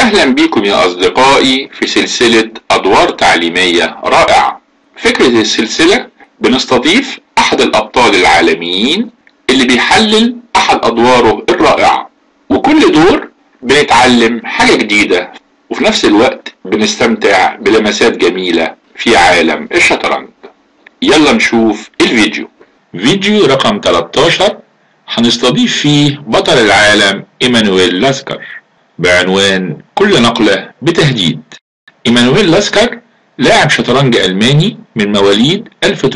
أهلا بكم يا أصدقائي في سلسلة أدوار تعليمية رائعة فكرة السلسلة بنستضيف أحد الأبطال العالميين اللي بيحلل أحد أدواره الرائعة وكل دور بنتعلم حاجة جديدة وفي نفس الوقت بنستمتع بلمسات جميلة في عالم الشطرنج يلا نشوف الفيديو فيديو رقم 13 هنستضيف فيه بطل العالم ايمانويل لاسكر بعنوان كل نقلة بتهديد ايمانويل لاسكر لاعب شطرنج ألماني من مواليد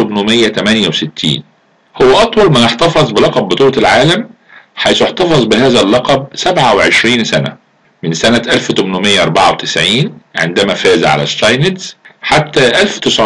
1868 هو أطول من احتفظ بلقب بطولة العالم حيث احتفظ بهذا اللقب 27 سنة من سنة 1894 عندما فاز على شتاينتز حتى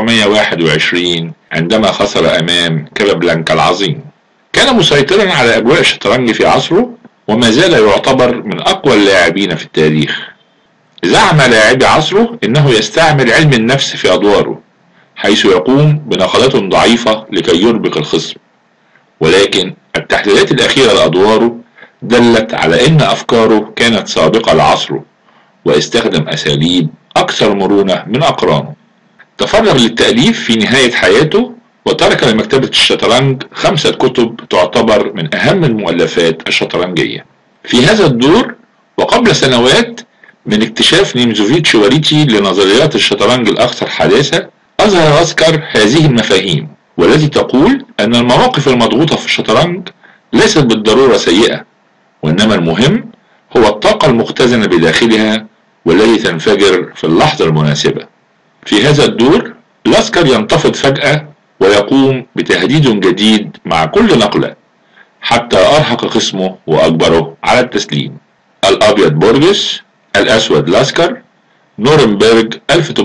1921 عندما خسر أمام كابابلانكا العظيم كان مسيطرا على أجواء الشطرنج في عصره وما زال يعتبر من أقوى اللاعبين في التاريخ زعم لاعبي عصره انه يستعمل علم النفس في ادواره حيث يقوم بنقلات ضعيفة لكي يربك الخصم ولكن التحليلات الأخيرة لأدواره دلت على أن أفكاره كانت سابقة لعصره واستخدم أساليب أكثر مرونة من أقرانه تفرغ للتأليف في نهاية حياته وترك لمكتبة الشطرنج خمسة كتب تعتبر من أهم المؤلفات الشطرنجية في هذا الدور وقبل سنوات من اكتشاف نيمزوفيتش وريتشي لنظريات الشطرنج الأكثر حداثة أظهر أسكر هذه المفاهيم والتي تقول أن المواقف المضغوطة في الشطرنج ليست بالضرورة سيئة وإنما المهم هو الطاقة المختزنة بداخلها والتي تنفجر في اللحظة المناسبة في هذا الدور لاسكر ينتفض فجأة ويقوم بتهديد جديد مع كل نقلة حتى أرهق خصمه وأجبره على التسليم الأبيض بورجس الأسود لاسكر نورنبرج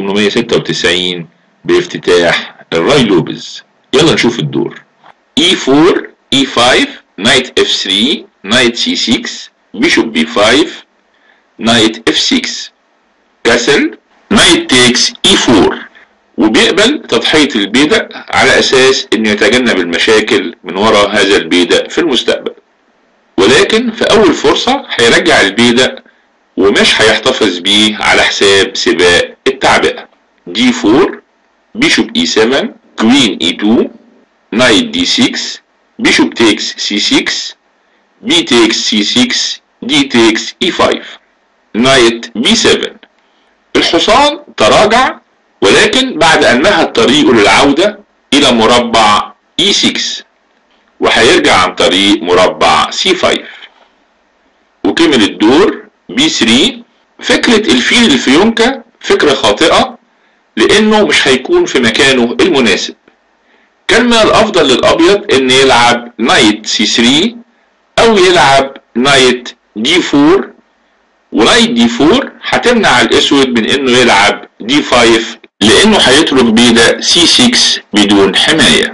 1896 بافتتاح الراي لوبز يلا نشوف الدور E4 E5 Knight F3 Knight C6 Bishop B5 Knight F6 كاسل Knight takes E4 وبيقبل تضحية البيدق على أساس إنه يتجنب المشاكل من وراء هذا البيدق في المستقبل ولكن في أول فرصة هيرجع البيدق ومش هيحتفظ بيه على حساب سباق التعبئة D4 Bishop E7 Queen E2 Knight D6 Bishop takes C6 B takes C6 D takes E5 Knight B7 الحصان تراجع ولكن بعد أن مهد طريقه للعودة إلى مربع E6 وهيرجع عن طريق مربع C5 وكمل الدور B3 فكرة الفيل الفيونكة فكرة خاطئة لأنه مش هيكون في مكانه المناسب كان من الأفضل للأبيض إن يلعب نايت C3 أو يلعب نايت D4 ونايت D4 هتمنع الأسود من إنه يلعب D5 لأنه هيترك بيدا C6 بدون حماية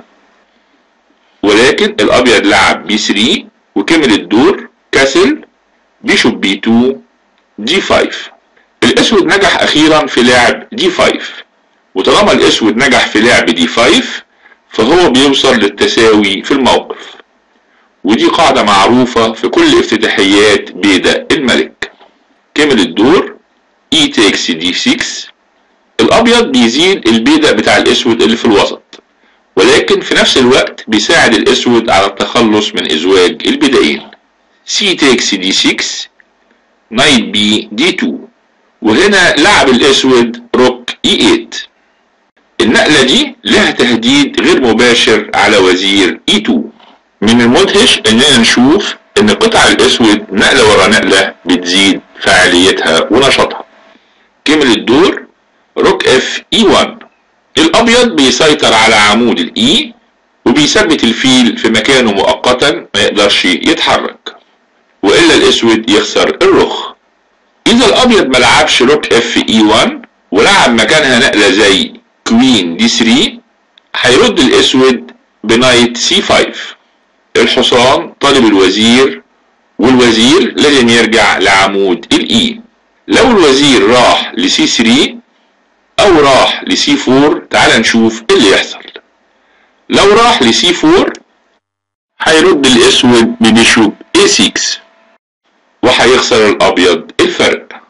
ولكن الأبيض لعب B3 وكمل الدور كاسل بيشوب B2 D5 الأسود نجح أخيرا في لعب D5 وطالما الأسود نجح في لعب D5 فهو بيوصل للتساوي في الموقف ودي قاعدة معروفة في كل افتتاحيات بيدا الملك كمل الدور E takes D6 الأبيض بيزيد البيدق بتاع الأسود اللي في الوسط ولكن في نفس الوقت بيساعد الأسود على التخلص من إزواج البيدقين C takes D6 Knight B D2 وهنا لعب الأسود روك E8 النقلة دي لها تهديد غير مباشر على وزير E2 من المدهش اننا نشوف ان قطع الاسود نقلة ورا نقلة بتزيد فعاليتها ونشاطها كمل الدور روك اف اي 1 الابيض بيسيطر على عمود الاي وبيثبت الفيل في مكانه مؤقتا ما يقدرش يتحرك والا الاسود يخسر الرخ اذا الابيض ما لعبش روك اف اي 1 ولعب مكانها نقلة زي كوين دي 3 هيرد الاسود بنايت سي 5 الحصان طالب الوزير والوزير لازم يرجع لعمود الاي لو الوزير راح لسي 3 او راح لسي 4 تعال نشوف ايه اللي يحصل لو راح لسي 4 هيرد الاسود ببيشوب A6 وهيخسر الابيض الفرق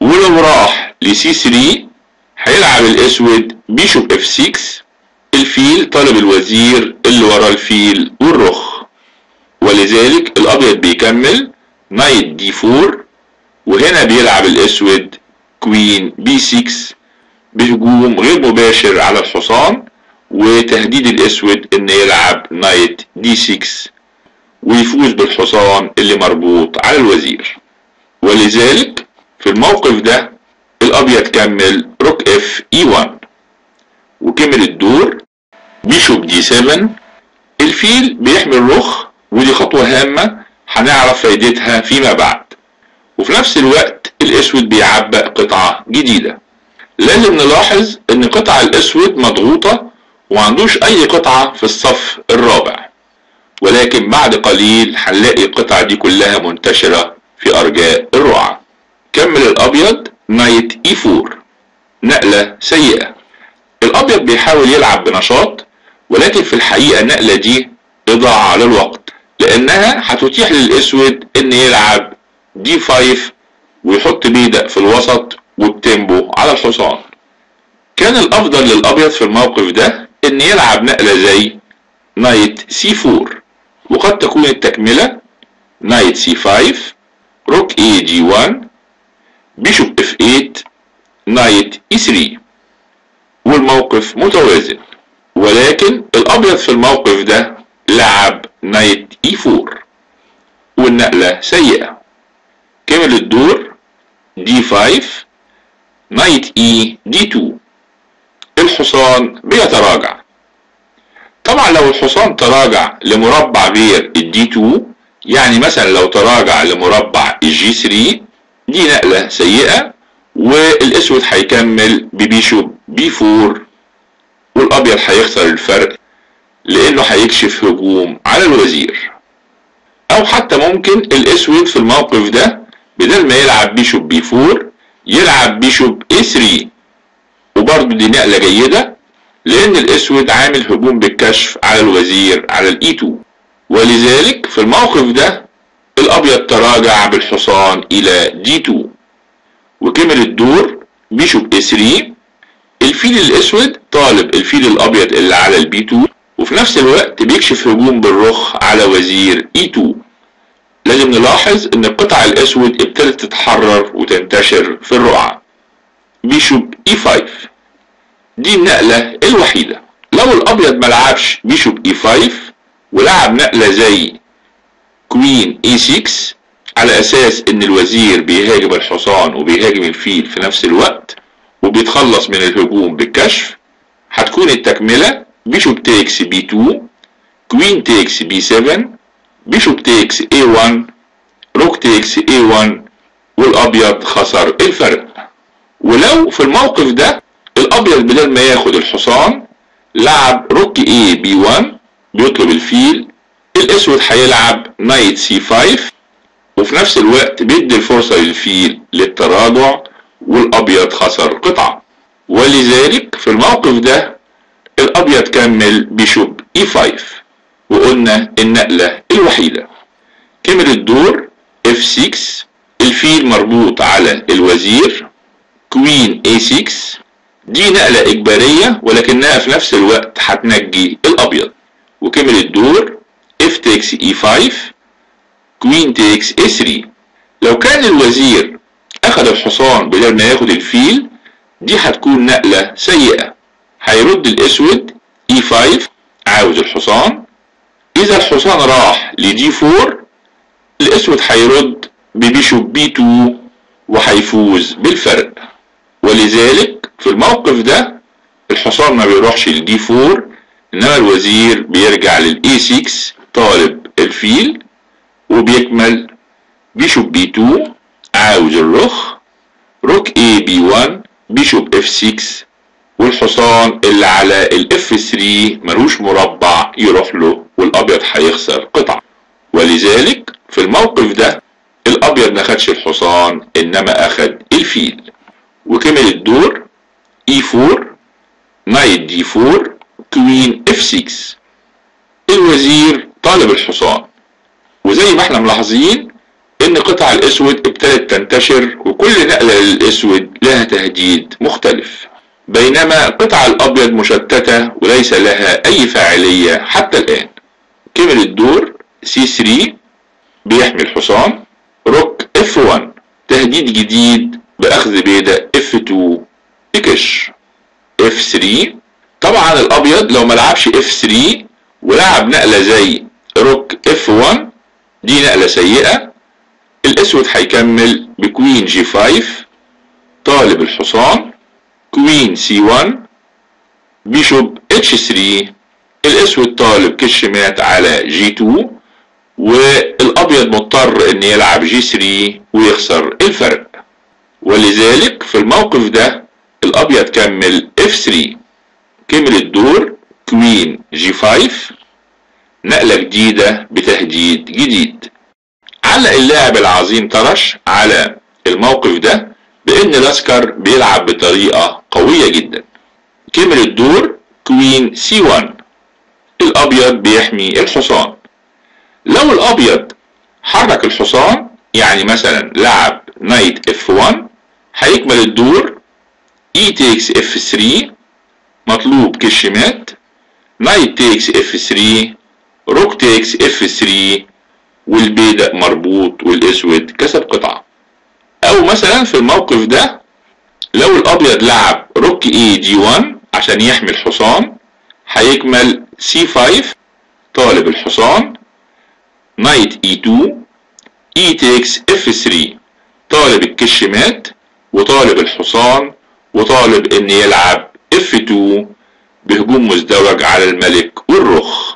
ولو راح لسي 3 هيلعب الاسود بيشوب اف 6 الفيل طالب الوزير اللي ورا الفيل والرخ ولذلك الابيض بيكمل نايت دي 4 وهنا بيلعب الاسود كوين بي 6 بهجوم غير مباشر على الحصان وتهديد الاسود ان يلعب نايت دي 6 ويفوز بالحصان اللي مربوط على الوزير ولذلك في الموقف ده الابيض كمل روك اف اي 1 وكمل الدور بيشوب دي 7 الفيل بيحمل رخ ودي خطوة هامة هنعرف فايدتها فيما بعد وفي نفس الوقت الاسود بيعبأ قطعة جديدة لازم نلاحظ ان قطع الاسود مضغوطة ومعندوش اي قطعة في الصف الرابع ولكن بعد قليل هنلاقي القطع دي كلها منتشرة في ارجاء الرعاة كمل الابيض نايت اي 4 نقلة سيئة الابيض بيحاول يلعب بنشاط ولكن في الحقيقة النقلة دي اضاعة للوقت لانها هتتيح للاسود ان يلعب دي 5 ويحط بيدق في الوسط وبتمبو على الحصان كان الافضل للابيض في الموقف ده ان يلعب نقلة زي نايت سي 4 وقد تكون التكملة نايت سي 5 روك اي جي 1 بيشوب اف 8 نايت اي 3 والموقف متوازن ولكن الابيض في الموقف ده لعب نايت اي 4 والنقلة سيئة كمل الدور دي 5 نايت اي دي 2 الحصان بيتراجع طبعا لو الحصان تراجع لمربع غير الدي 2 يعني مثلا لو تراجع لمربع الجي 3 دي نقلة سيئة والاسود هيكمل ببيشوب بي 4 والابيض هيخسر الفرق لانه هيكشف هجوم على الوزير او حتى ممكن الاسود في الموقف ده بدل ما يلعب بيشوب بي 4 يلعب بيشوب اي 3 وبرضه دي نقلة جيدة لان الاسود عامل هجوم بالكشف على الوزير على الاي 2 ولذلك في الموقف ده الابيض تراجع بالحصان الى دي 2 وكمل الدور بيشوب اي 3 الفيل الاسود طالب الفيل الابيض اللي على البي 2 وفي نفس الوقت بيكشف هجوم بالرخ على وزير اي 2 لازم نلاحظ ان القطع الاسود ابتدت تتحرر وتنتشر في الرقعة بيشوب اي 5 دي النقلة الوحيدة لو الابيض ملعبش بيشوب اي 5 ولعب نقلة زي كوين اي 6 على اساس ان الوزير بيهاجم الحصان وبيهاجم الفيل في نفس الوقت وبيتخلص من الهجوم بالكشف هتكون التكملة بيشوب تيكس بي 2 كوين تيكس بي 7 بيشوب تيكس اي 1 روك تيكس اي 1 والابيض خسر الفرق ولو في الموقف ده الابيض بدل ما ياخد الحصان لعب روك اي بي 1 بيطلب الفيل الاسود هيلعب نايت سي 5 وفي نفس الوقت بيدي الفرصة للفيل للتراجع والابيض خسر قطعة ولذلك في الموقف ده الابيض كمل بيشوب اي 5 وقلنا النقلة الوحيدة كمل الدور اف 6 الفيل مربوط على الوزير كوين اي 6 دي نقلة اجبارية ولكنها في نفس الوقت هتنجي الابيض وكمل الدور اف تيكس اي 5 كوين تيكس اي 3 لو كان الوزير اخد الحصان بدل ما ياخد الفيل دي هتكون نقلة سيئة هيرد الاسود اي 5 عاوز الحصان اذا الحصان راح لدي 4 الاسود هيرد ببيشوب بي 2 وهيفوز بالفرق ولذلك في الموقف ده الحصان ما بيروحش لدي 4 انما الوزير بيرجع للاي 6 طالب الفيل وبيكمل بيشوب بي 2 عاوز الرخ روك اي بي 1 بيشوب اف 6 والحصان اللي على الاف 3 ملوش مربع يروح له والابيض هيخسر قطعة ولذلك في الموقف ده الابيض ما خدش الحصان انما اخد الفيل وكمل الدور اي 4 نايت دي 4 كوين اف 6 الوزير طالب الحصان وزي ما احنا ملاحظين ان قطع الاسود ابتدت تنتشر وكل نقلة للاسود لها تهديد مختلف بينما قطع الابيض مشتتة وليس لها اي فاعلية حتى الان كمل الدور سي 3 بيحمي الحصان روك اف 1 تهديد جديد باخذ بيدق اف 2 تكش اف 3 طبعا الابيض لو ملعبش اف 3 ولعب نقلة زي روك اف 1 دي نقلة سيئة الاسود هيكمل بكوين جي 5 طالب الحصان كوين سي 1 بيشوب اتش 3 الاسود طالب كش مات على جي 2 والابيض مضطر ان يلعب جي 3 ويخسر الفرق ولذلك في الموقف ده الابيض كمل اف 3 كمل الدور كوين جي 5 نقلة جديدة بتهديد جديد علق اللاعب العظيم طرش على الموقف ده بان لاسكر بيلعب بطريقة قوية جدا كمل الدور كوين سي 1 الابيض بيحمي الحصان لو الابيض حرك الحصان يعني مثلا لعب نايت اف 1 هيكمل الدور اي تيكس اف 3 مطلوب كش مات نايت تيكس اف 3 روك تيكس اف 3 والبيدق مربوط والاسود كسب قطعة او مثلا في الموقف ده لو الابيض لعب روك اي جي 1 عشان يحمي الحصان هيكمل سي 5 طالب الحصان نايت اي 2 اي تيكس اف 3 طالب الكش مات وطالب الحصان وطالب ان يلعب اف 2 بهجوم مزدوج على الملك والرخ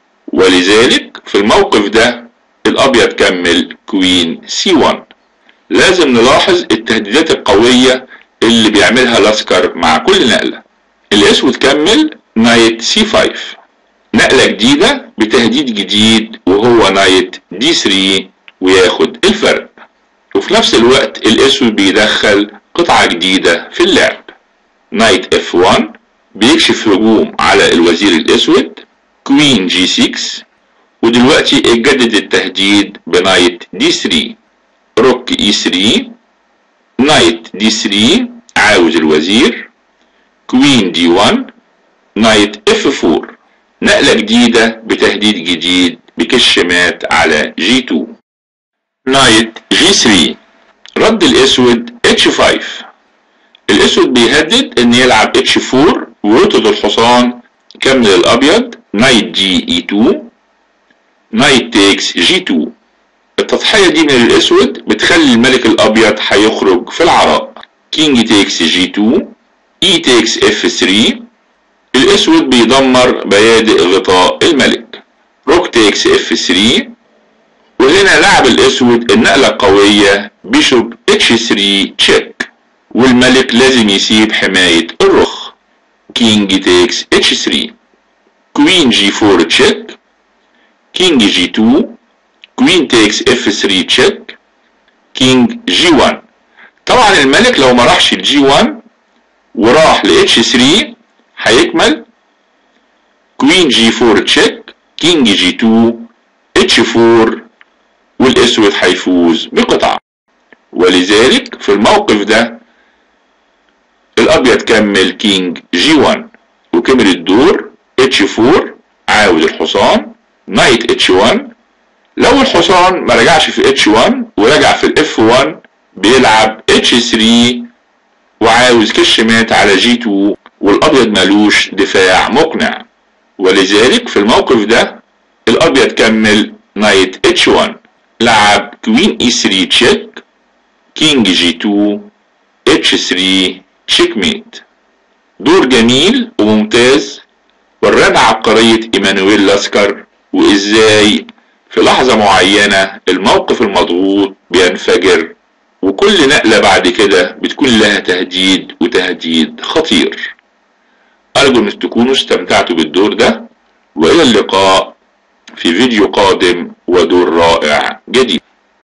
ولذلك في الموقف ده الابيض كمل كوين سي 1 لازم نلاحظ التهديدات القوية اللي بيعملها لاسكر مع كل نقلة الاسود كمل نايت سي 5 نقلة جديدة بتهديد جديد وهو نايت دي 3 وياخد الفرق وفي نفس الوقت الاسود بيدخل قطعة جديدة في اللعب نايت اف 1 بيكشف هجوم على الوزير الاسود كوين جي 6 ودلوقتي اتجدد التهديد بنايت دي 3 روك اي 3 نايت دي 3 عاوز الوزير كوين دي 1 نايت اف 4 نقلة جديدة بتهديد جديد بكش مات على جي 2 نايت جي 3 رد الاسود اتش 5 الاسود بيهدد ان يلعب اتش 4 ويطرد الحصان كمل الابيض نايت جي اي 2 نايت تيكس جي 2 التضحية دي من الاسود بتخلي الملك الابيض هيخرج في العراء كينج تيكس جي 2 اي تيكس اف 3 الاسود بيدمر بيادق غطاء الملك روك تيكس اف 3 وهنا لعب الاسود النقلة القوية بيشوب اتش 3 تشيك والملك لازم يسيب حماية الرخ كينج تيكس اتش 3 كوين جي 4 تشيك كينج جي 2 كوين تيكس اف 3 تشيك كينج جي 1 طبعا الملك لو ما راحش الجي 1 وراح ل اتش 3 هيكمل كوين جي 4 تشيك كينج جي 2 اتش 4 والاسود هيفوز بقطعة ولذلك في الموقف ده الابيض كمل كينج جي 1 وكمل الدور اتش 4 عاوز الحصان نايت اتش 1 لو الحصان ما رجعش في اتش 1 ورجع في الاف 1 بيلعب اتش 3 وعاوز كش مات على جي 2 والابيض مالوش دفاع مقنع ولذلك في الموقف ده الابيض كمل نايت اتش 1 لعب كوين اي 3 تشيك كينج جي 2 اتش 3 تشيك ميت دور جميل وممتاز ورانا عبقرية ايمانويل لاسكر وازاي في لحظة معينة الموقف المضغوط بينفجر وكل نقلة بعد كده بتكون لها تهديد وتهديد خطير أرجو أن تكونوا استمتعتوا بالدور ده وإلى اللقاء في فيديو قادم ودور رائع جديد